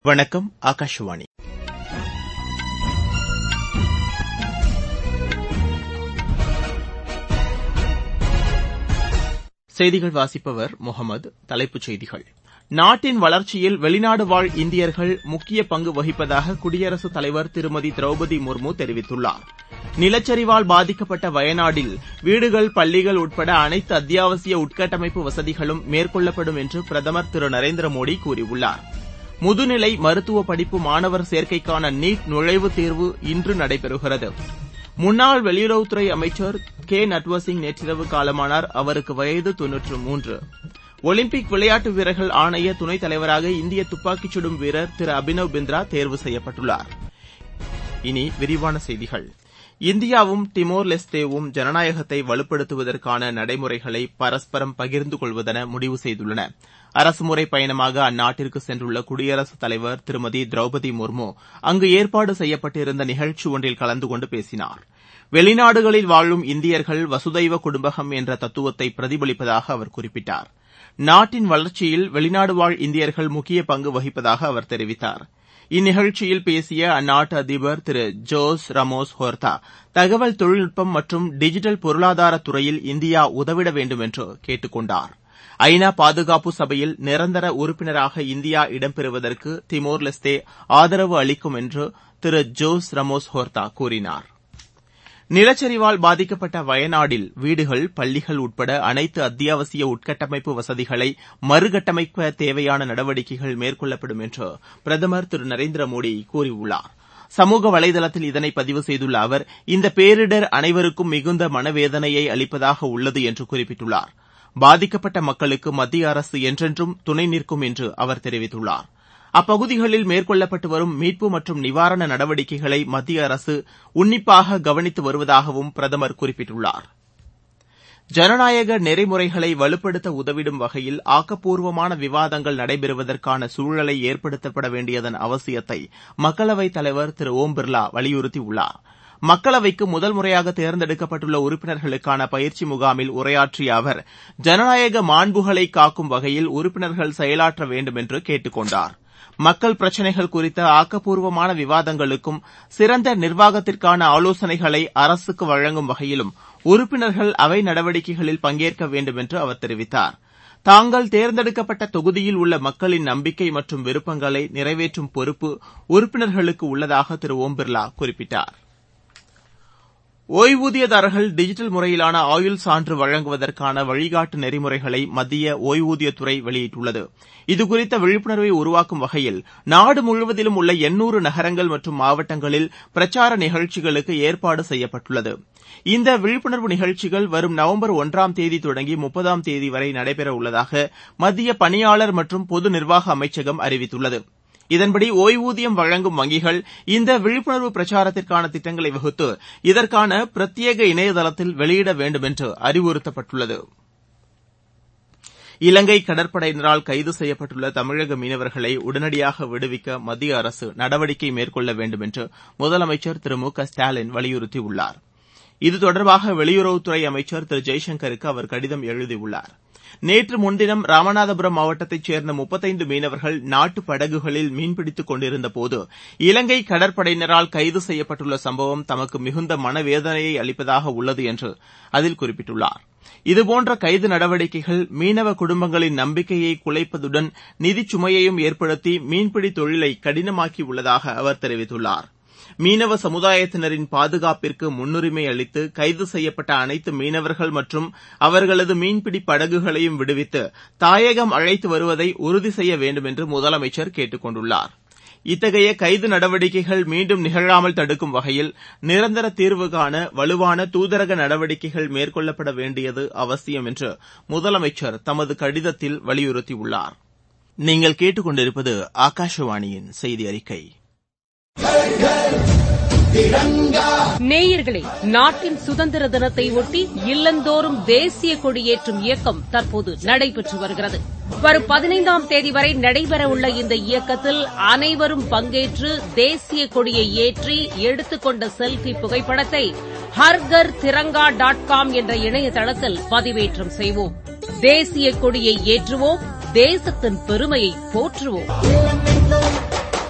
வணக்கம் ஆகாஷவாணி செய்திகள் வாசிப்பவர் முகமது தலைப்புச் செய்திகள் நாட்டின் வளர்ச்சியில் வெளிநாடு வாழ் இந்தியர்கள் முக்கிய பங்கு வகிப்பதாக குடியரசுத் தலைவர் திருமதி திரௌபதி முர்மு தெரிவித்துள்ளார் நிலச்சரிவால் பாதிக்கப்பட்ட வயநாட்டில் வீடுகள் பள்ளிகள் உட்பட அனைத்து அத்தியாவசிய உள்கட்டமைப்பு வசதிகளும் மேற்கொள்ளப்படும் என்று பிரதமர் திரு நரேந்திர மோடி கூறியுள்ளார் முதுநிலை மருத்துவ படிப்பு மாணவர் சேர்க்கைக்கான நீட் நுழைவுத் தேர்வு இன்று நடைபெறுகிறது முன்னாள் வெளியுறவுத்துறை அமைச்சர் கே நட்வர்சிங் நேற்றிரவு காலமானார் அவருக்கு வயது தொன்னூற்று மூன்று ஒலிம்பிக் விளையாட்டு வீரர்கள் ஆணைய துணைத் தலைவராக இந்திய துப்பாக்கிச் சுடும் வீரர் திரு அபினவ் பிந்த்ரா தேர்வு செய்யப்பட்டுள்ளார் இனி விரிவான செய்திகள் இந்தியாவும் டிமோர் லெஸ்தேவும் ஜனநாயகத்தை வலுப்படுத்துவதற்கான நடைமுறைகளை பரஸ்பரம் பகிர்ந்து கொள்வதென முடிவு செய்துள்ளன அரசுமுறை பயணமாக அந்நாட்டிற்கு சென்றுள்ள குடியரசுத் தலைவர் திருமதி திரௌபதி முர்மு அங்கு ஏற்பாடு செய்யப்பட்டிருந்த நிகழ்ச்சி ஒன்றில் கலந்து கொண்டு பேசினார் வெளிநாடுகளில் வாழும் இந்தியர்கள் வசுதைவ குடும்பகம் என்ற தத்துவத்தை பிரதிபலிப்பதாக அவர் குறிப்பிட்டார் நாட்டின் வளர்ச்சியில் வெளிநாடு வாழ் இந்தியர்கள் முக்கிய பங்கு வகிப்பதாக அவர் தெரிவித்தார் இந்நிகழ்ச்சியில் பேசிய அந்நாட்டு அதிபர் திரு ஜோஸ் ரமோஸ் ஹோர்தா தகவல் தொழில்நுட்பம் மற்றும் டிஜிட்டல் பொருளாதார துறையில் இந்தியா உதவிட வேண்டும் என்று கேட்டுக் கொண்டார் ஐநா பாதுகாப்பு சபையில் நிரந்தர உறுப்பினராக இந்தியா இடம்பெறுவதற்கு திமோர் லெஸ்தே ஆதரவு அளிக்கும் என்று திரு ஜோஸ் ரமோஸ் ஹோர்தா கூறினார் நிலச்சரிவால் பாதிக்கப்பட்ட வயநாட்டில் வீடுகள் பள்ளிகள் உட்பட அனைத்து அத்தியாவசிய உள்கட்டமைப்பு வசதிகளை மறுகட்டமைக்க தேவையான நடவடிக்கைகள் மேற்கொள்ளப்படும் என்று பிரதமர் திரு நரேந்திர மோடி கூறியுள்ளார் சமூக வலைதளத்தில் இதனை பதிவு செய்துள்ள அவர் இந்த பேரிடர் அனைவருக்கும் மிகுந்த மனவேதனையை அளிப்பதாக உள்ளது என்று குறிப்பிட்டுள்ளார் பாதிக்கப்பட்ட மக்களுக்கு மத்திய அரசு என்றென்றும் துணை நிற்கும் என்று அவர் தெரிவித்துள்ளார் அப்பகுதிகளில் மேற்கொள்ளப்பட்டு வரும் மீட்பு மற்றும் நிவாரண நடவடிக்கைகளை மத்திய அரசு உன்னிப்பாக கவனித்து வருவதாகவும் பிரதமர் குறிப்பிட்டுள்ளார் ஜனநாயக நெறிமுறைகளை வலுப்படுத்த உதவிடும் வகையில் ஆக்கப்பூர்வமான விவாதங்கள் நடைபெறுவதற்கான சூழலை ஏற்படுத்தப்பட வேண்டியதன் அவசியத்தை மக்களவைத் தலைவர் திரு ஓம் பிர்லா வலியுறுத்தியுள்ளார் மக்களவைக்கு முதல் முறையாக தேர்ந்தெடுக்கப்பட்டுள்ள உறுப்பினர்களுக்கான பயிற்சி முகாமில் உரையாற்றிய அவர் ஜனநாயக மாண்புகளை காக்கும் வகையில் உறுப்பினர்கள் செயலாற்ற வேண்டும் என்று கேட்டுக் கொண்டார் மக்கள் பிரச்சினைகள் குறித்த ஆக்கப்பூர்வமான விவாதங்களுக்கும் சிறந்த நிர்வாகத்திற்கான ஆலோசனைகளை அரசுக்கு வழங்கும் வகையிலும் உறுப்பினர்கள் அவை நடவடிக்கைகளில் பங்கேற்க வேண்டும் என்று அவர் தெரிவித்தார் தாங்கள் தேர்ந்தெடுக்கப்பட்ட தொகுதியில் உள்ள மக்களின் நம்பிக்கை மற்றும் விருப்பங்களை நிறைவேற்றும் பொறுப்பு உறுப்பினர்களுக்கு உள்ளதாக திரு ஓம் பிர்லா குறிப்பிட்டார் ஒய்வூதியதாரர்கள் டிஜிட்டல் முறையிலான ஆயுள் சான்று வழங்குவதற்கான வழிகாட்டு நெறிமுறைகளை மத்திய ஒய்வூதியத்துறை வெளியிட்டுள்ளது இதுகுறித்த விழிப்புணர்வை உருவாக்கும் வகையில் நாடு முழுவதிலும் உள்ள எண்ணூறு நகரங்கள் மற்றும் மாவட்டங்களில் பிரச்சார நிகழ்ச்சிகளுக்கு ஏற்பாடு செய்யப்பட்டுள்ளது இந்த விழிப்புணர்வு நிகழ்ச்சிகள் வரும் நவம்பர் ஒன்றாம் தேதி தொடங்கி முப்பதாம் தேதி வரை நடைபெற உள்ளதாக மத்திய பணியாளர் மற்றும் பொது நிர்வாக அமைச்சகம் அறிவித்துள்ளது இதன்படி ஒய்வூதியம் வழங்கும் வங்கிகள் இந்த விழிப்புணர்வு பிரச்சாரத்திற்கான திட்டங்களை வகுத்து இதற்கான பிரத்யேக இணையதளத்தில் வெளியிட வேண்டும் என்று அறிவுறுத்தப்பட்டுள்ளது இலங்கை கடற்படையினரால் கைது செய்யப்பட்டுள்ள தமிழக மீனவர்களை உடனடியாக விடுவிக்க மத்திய அரசு நடவடிக்கை மேற்கொள்ள வேண்டும் என்று முதலமைச்சர் திரு மு க ஸ்டாலின் வலியுறுத்தியுள்ளார் இது தொடர்பாக வெளியுறவுத்துறை அமைச்சர் திரு ஜெய்சங்கருக்கு அவர் கடிதம் எழுதியுள்ளார் நேற்று முன்தினம் ராமநாதபுரம் மாவட்டத்தைச் சேர்ந்த முப்பத்தைந்து மீனவர்கள் நாட்டு படகுகளில் மீன்பிடித்துக் கொண்டிருந்தபோது இலங்கை கடற்படையினரால் கைது செய்யப்பட்டுள்ள சம்பவம் தமக்கு மிகுந்த மனவேதனையை அளிப்பதாக உள்ளது என்று அதில் குறிப்பிட்டுள்ளார் இதுபோன்ற கைது நடவடிக்கைகள் மீனவ குடும்பங்களின் நம்பிக்கையை குலைப்பதுடன் நிதிச் சுமையையும் ஏற்படுத்தி மீன்பிடி தொழிலை கடினமாக்கியுள்ளதாக அவர் தெரிவித்துள்ளார் மீனவ சமுதாயத்தினரின் பாதுகாப்பிற்கு முன்னுரிமை அளித்து கைது செய்யப்பட்ட அனைத்து மீனவர்கள் மற்றும் அவர்களது மீன்பிடி படகுகளையும் விடுவித்து தாயகம் அழைத்து வருவதை உறுதி செய்ய வேண்டும் என்று முதலமைச்சர் கேட்டுக் கொண்டுள்ளார் இத்தகைய கைது நடவடிக்கைகள் மீண்டும் நிகழாமல் தடுக்கும் வகையில் நிரந்தர தீர்வு காண வலுவான தூதரக நடவடிக்கைகள் மேற்கொள்ளப்பட வேண்டியது அவசியம் என்று முதலமைச்சர் தமது கடிதத்தில் வலியுறுத்தியுள்ளார் நீங்கள் கேட்டுக்கொண்டிருப்பது ஆகாஷவாணியின் செய்தி அறிக்கை நேயர்களே நாட்டின் சுதந்திர தினத்தை ஒட்டி இல்லந்தோறும் தேசிய கொடியேற்றும் இயக்கம் தற்போது நடைபெற்று வருகிறது வரும் பதினைந்தாம் தேதி வரை நடைபெறவுள்ள இந்த இயக்கத்தில் அனைவரும் பங்கேற்று தேசிய கொடியை ஏற்றி எடுத்துக்கொண்ட செல்பி புகைப்படத்தை ஹர்கர் திரங்கா டாட் காம் என்ற இணையதளத்தில் பதிவேற்றம் செய்வோம் தேசிய கொடியை ஏற்றுவோம் தேசத்தின் பெருமையை போற்றுவோம்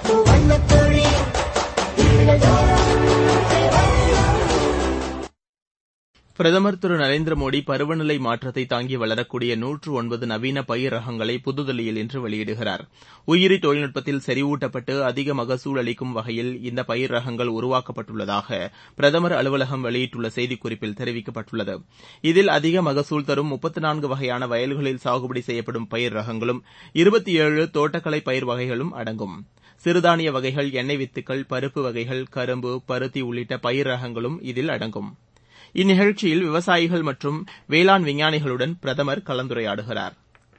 பிரதமர் திரு நரேந்திர மோடி பருவநிலை மாற்றத்தை தாங்கி வளரக்கூடிய நூற்று ஒன்பது நவீன பயிர் ரகங்களை புதுதில்லியில் இன்று வெளியிடுகிறார் உயிரி தொழில்நுட்பத்தில் செறிவூட்டப்பட்டு அதிக மகசூல் அளிக்கும் வகையில் இந்த பயிர் ரகங்கள் உருவாக்கப்பட்டுள்ளதாக பிரதமர் அலுவலகம் வெளியிட்டுள்ள செய்திக்குறிப்பில் தெரிவிக்கப்பட்டுள்ளது இதில் அதிக மகசூல் தரும் முப்பத்து நான்கு வகையான வயல்களில் சாகுபடி செய்யப்படும் பயிர் ரகங்களும் இருபத்தி ஏழு தோட்டக்கலை பயிர் வகைகளும் அடங்கும் சிறுதானிய வகைகள் எண்ணெய் வித்துக்கள் பருப்பு வகைகள் கரும்பு பருத்தி உள்ளிட்ட பயிர் ரகங்களும் இதில் அடங்கும் இந்நிகழ்ச்சியில் விவசாயிகள் மற்றும் வேளாண் விஞ்ஞானிகளுடன் பிரதமர் கலந்துரையாடுகிறார்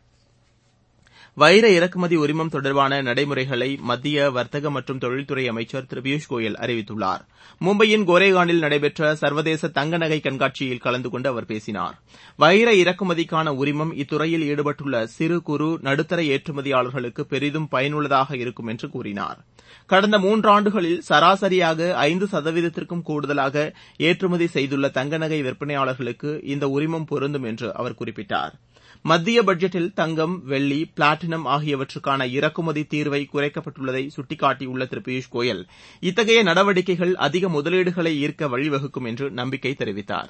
வைர இறக்குமதி உரிமம் தொடர்பான நடைமுறைகளை மத்திய வர்த்தக மற்றும் தொழில்துறை அமைச்சர் திரு பியூஷ் கோயல் அறிவித்துள்ளார் மும்பையின் கோரேகானில் நடைபெற்ற சர்வதேச தங்க நகை கண்காட்சியில் கலந்து கொண்டு அவர் பேசினார் வைர இறக்குமதிக்கான உரிமம் இத்துறையில் ஈடுபட்டுள்ள சிறு குறு நடுத்தர ஏற்றுமதியாளர்களுக்கு பெரிதும் பயனுள்ளதாக இருக்கும் என்று கூறினார் கடந்த மூன்றாண்டுகளில் சராசரியாக ஐந்து சதவீதத்திற்கும் கூடுதலாக ஏற்றுமதி செய்துள்ள தங்க நகை விற்பனையாளர்களுக்கு இந்த உரிமம் பொருந்தும் என்று அவர் குறிப்பிட்டார் மத்திய பட்ஜெட்டில் தங்கம் வெள்ளி பிளாட்டினம் ஆகியவற்றுக்கான இறக்குமதி தீர்வை குறைக்கப்பட்டுள்ளதை சுட்டிக்காட்டியுள்ள திரு பியூஷ் கோயல் இத்தகைய நடவடிக்கைகள் அதிக முதலீடுகளை ஈர்க்க வழிவகுக்கும் என்று நம்பிக்கை தெரிவித்தார்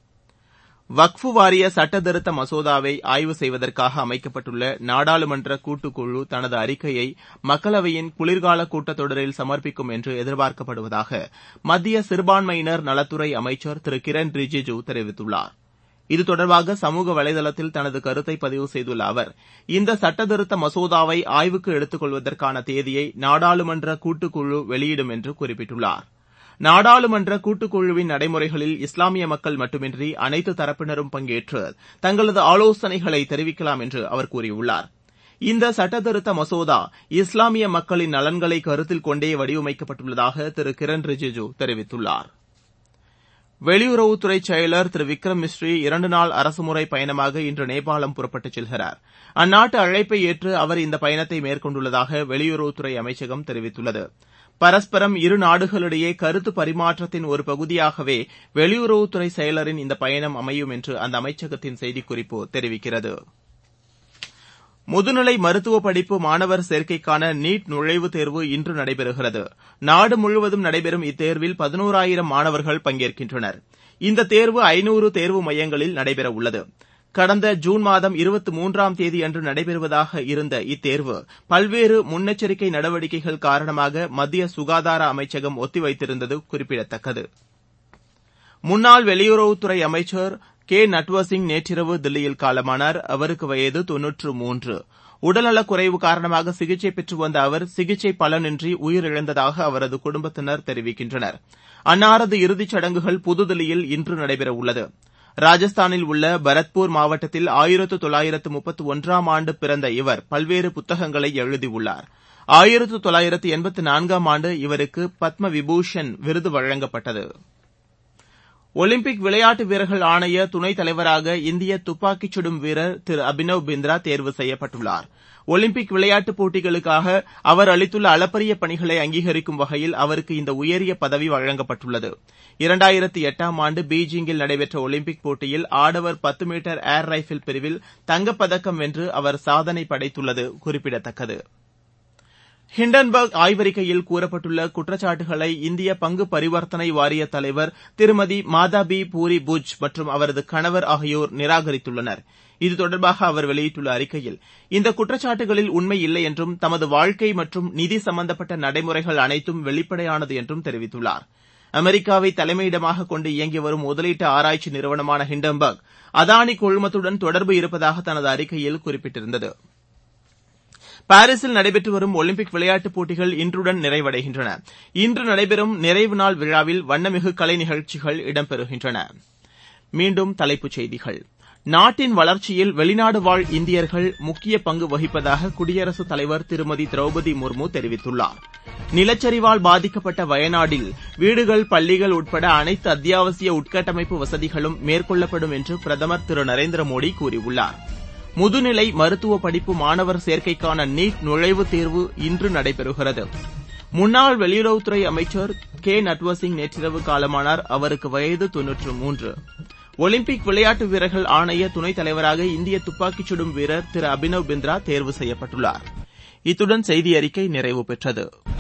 வக்ஃபு வாரிய சட்டத்திருத்த மசோதாவை ஆய்வு செய்வதற்காக அமைக்கப்பட்டுள்ள நாடாளுமன்ற கூட்டுக்குழு தனது அறிக்கையை மக்களவையின் குளிர்கால கூட்டத்தொடரில் சமர்ப்பிக்கும் என்று எதிர்பார்க்கப்படுவதாக மத்திய சிறுபான்மையினர் நலத்துறை அமைச்சர் திரு கிரண் ரிஜிஜூ தெரிவித்துள்ளார் இது தொடர்பாக சமூக வலைதளத்தில் தனது கருத்தை பதிவு செய்துள்ள அவர் இந்த சட்டத்திருத்த மசோதாவை ஆய்வுக்கு எடுத்துக் கொள்வதற்கான தேதியை நாடாளுமன்ற கூட்டுக்குழு வெளியிடும் என்று குறிப்பிட்டுள்ளார் நாடாளுமன்ற கூட்டுக்குழுவின் நடைமுறைகளில் இஸ்லாமிய மக்கள் மட்டுமின்றி அனைத்து தரப்பினரும் பங்கேற்று தங்களது ஆலோசனைகளை தெரிவிக்கலாம் என்று அவர் கூறியுள்ளார் இந்த சட்டத்திருத்த மசோதா இஸ்லாமிய மக்களின் நலன்களை கருத்தில் கொண்டே வடிவமைக்கப்பட்டுள்ளதாக திரு கிரண் ரிஜிஜூ தெரிவித்துள்ளார் வெளியுறவுத்துறை செயலர் திரு விக்ரம் மிஸ்ரி இரண்டு நாள் அரசுமுறை பயணமாக இன்று நேபாளம் புறப்பட்டுச் செல்கிறார் அந்நாட்டு அழைப்பை ஏற்று அவர் இந்த பயணத்தை மேற்கொண்டுள்ளதாக வெளியுறவுத்துறை அமைச்சகம் தெரிவித்துள்ளது பரஸ்பரம் இரு நாடுகளிடையே கருத்து பரிமாற்றத்தின் ஒரு பகுதியாகவே வெளியுறவுத்துறை செயலரின் இந்த பயணம் அமையும் என்று அந்த அமைச்சகத்தின் செய்திக்குறிப்பு தெரிவிக்கிறது முதுநிலை மருத்துவ படிப்பு மாணவர் சேர்க்கைக்கான நீட் நுழைவுத் தேர்வு இன்று நடைபெறுகிறது நாடு முழுவதும் நடைபெறும் இத்தேர்வில் பதினோராயிரம் மாணவர்கள் பங்கேற்கின்றனர் இந்த தேர்வு ஐநூறு தேர்வு மையங்களில் நடைபெறவுள்ளது கடந்த ஜூன் மாதம் இருபத்தி மூன்றாம் தேதியன்று நடைபெறுவதாக இருந்த இத்தேர்வு பல்வேறு முன்னெச்சரிக்கை நடவடிக்கைகள் காரணமாக மத்திய சுகாதார அமைச்சகம் ஒத்திவைத்திருந்தது குறிப்பிடத்தக்கது முன்னாள் வெளியுறவுத்துறை அமைச்சர் கே நட்வர்சிங் நேற்றிரவு தில்லியில் காலமானார் அவருக்கு வயது தொன்னூற்று மூன்று உடல்நலக் குறைவு காரணமாக சிகிச்சை பெற்று வந்த அவர் சிகிச்சை பலனின்றி உயிரிழந்ததாக அவரது குடும்பத்தினர் தெரிவிக்கின்றனர் அன்னாரது இறுதிச் சடங்குகள் புதுதில்லியில் இன்று நடைபெறவுள்ளது ராஜஸ்தானில் உள்ள பரத்பூர் மாவட்டத்தில் ஆயிரத்து தொள்ளாயிரத்து முப்பத்து ஒன்றாம் ஆண்டு பிறந்த இவர் பல்வேறு புத்தகங்களை எழுதியுள்ளார் ஆயிரத்து தொள்ளாயிரத்து எண்பத்து நான்காம் ஆண்டு இவருக்கு பத்ம விபூஷன் விருது வழங்கப்பட்டது ஒலிம்பிக் விளையாட்டு வீரர்கள் ஆணைய துணைத் தலைவராக இந்திய துப்பாக்கிச் சுடும் வீரர் திரு அபினவ் பிந்த்ரா தேர்வு செய்யப்பட்டுள்ளார் ஒலிம்பிக் விளையாட்டுப் போட்டிகளுக்காக அவர் அளித்துள்ள அளப்பரிய பணிகளை அங்கீகரிக்கும் வகையில் அவருக்கு இந்த உயரிய பதவி வழங்கப்பட்டுள்ளது இரண்டாயிரத்து எட்டாம் ஆண்டு பீஜிங்கில் நடைபெற்ற ஒலிம்பிக் போட்டியில் ஆடவர் பத்து மீட்டர் ஏர் ரைபிள் பிரிவில் தங்கப்பதக்கம் வென்று அவர் சாதனை படைத்துள்ளது குறிப்பிடத்தக்கது ஹிண்டன்பர்க் ஆய்வறிக்கையில் கூறப்பட்டுள்ள குற்றச்சாட்டுகளை இந்திய பங்கு பரிவர்த்தனை வாரிய தலைவர் திருமதி மாதாபி பூரி புஜ் மற்றும் அவரது கணவர் ஆகியோர் நிராகரித்துள்ளனர் இது தொடர்பாக அவர் வெளியிட்டுள்ள அறிக்கையில் இந்த குற்றச்சாட்டுகளில் உண்மை இல்லை என்றும் தமது வாழ்க்கை மற்றும் நிதி சம்பந்தப்பட்ட நடைமுறைகள் அனைத்தும் வெளிப்படையானது என்றும் தெரிவித்துள்ளார் அமெரிக்காவை தலைமையிடமாக கொண்டு இயங்கி வரும் முதலீட்டு ஆராய்ச்சி நிறுவனமான ஹிண்டன்பர்க் அதானி குழுமத்துடன் தொடர்பு இருப்பதாக தனது அறிக்கையில் குறிப்பிட்டிருந்தது பாரிஸில் நடைபெற்று வரும் ஒலிம்பிக் விளையாட்டுப் போட்டிகள் இன்றுடன் நிறைவடைகின்றன இன்று நடைபெறும் நிறைவு நாள் விழாவில் வண்ணமிகு கலை நிகழ்ச்சிகள் இடம்பெறுகின்றன மீண்டும் தலைப்புச் செய்திகள் நாட்டின் வளர்ச்சியில் வெளிநாடு வாழ் இந்தியர்கள் முக்கிய பங்கு வகிப்பதாக குடியரசுத் தலைவர் திருமதி திரௌபதி முர்மு தெரிவித்துள்ளார் நிலச்சரிவால் பாதிக்கப்பட்ட வயநாட்டில் வீடுகள் பள்ளிகள் உட்பட அனைத்து அத்தியாவசிய உட்கட்டமைப்பு வசதிகளும் மேற்கொள்ளப்படும் என்று பிரதமர் திரு நரேந்திர மோடி கூறியுள்ளார் முதுநிலை மருத்துவ படிப்பு மாணவர் சேர்க்கைக்கான நீட் நுழைவுத் தேர்வு இன்று நடைபெறுகிறது முன்னாள் வெளியுறவுத்துறை அமைச்சர் கே நட்வர்சிங் நேற்றிரவு காலமானார் அவருக்கு வயது தொன்னூற்று மூன்று ஒலிம்பிக் விளையாட்டு வீரர்கள் ஆணைய துணைத் தலைவராக இந்திய துப்பாக்கிச் சுடும் வீரர் திரு அபினவ் பிந்த்ரா தேர்வு செய்யப்பட்டுள்ளார் இத்துடன் செய்தி அறிக்கை நிறைவு பெற்றது